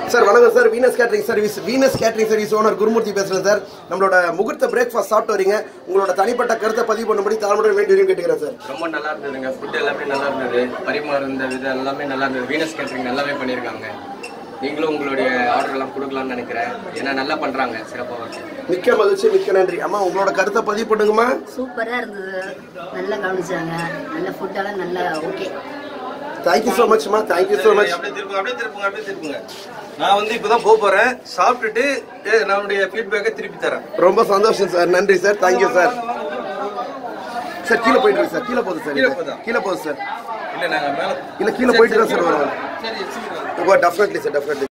Sir வணக்கம் sir Venus catering service Venus catering service owner Gurumurthy பேசுறேன் sir நம்மளோட முகூர்த்த பிரேக்ஃபாஸ்ட் சாப்பிட்டு வரீங்க உங்களோட தனிப்பட்ட கருத்தை பதிவு பண்ணும்படி தாழ்மையுடன் வேண்டியும் கேட்டுக்கிறேன் சார் ரொம்ப நல்லா இருந்ததுங்க ஃபுட் எல்லாமே நல்லா இருந்தது பரிமாறுந்த விதம் எல்லாமே நல்லா இருந்தது வீனஸ் கேட்டரிங் நல்லாவே பண்ணியிருக்காங்க நீங்களும் உங்களுடைய ஆர்டர் எல்லாம் கொடுக்கலாம்னு நினைக்கிறேன் ஏன்னா நல்லா பண்றாங்க சிறப்பாக இருக்கு மிக்க மகிழ்ச்சி மிக்க நன்றி அம்மா உங்களோட கருத்தை பதிவு பண்ணுங்கம்மா சூப்பரா இருந்தது நல்லா கவனிச்சாங்க நல்ல ஃபுட்டெல்லாம் நல்லா ஓகே தேங்க்யூ ஸோ மச்மா தேங்க்யூ ஸோ மச் அப்படியே திருப்புங்க அப்படியே திருப்புங்க அப்படியே திருப்புங்க நான் வந்து இப்பதான் போக போறேன் சாப்பிட்டுட்டு ஏ, நம்மளுடைய ஃபீட்பேக்கை திருப்பி தரேன் ரொம்ப சந்தோஷம் சார் நன்றி சார் தேங்க்யூ சார் சார் கீழே போயிட்டு இருக்கு சார் கீழே போகுது சார் கீழே இது. போகுதா? கீழே போகுது சார் இல்ல நாங்க மேல இல்ல கீழே போயிட்டு தான் சார் வரோம் சரி சீக்கிரம் டெஃபினெட்லி சார் டெஃபினெட்லி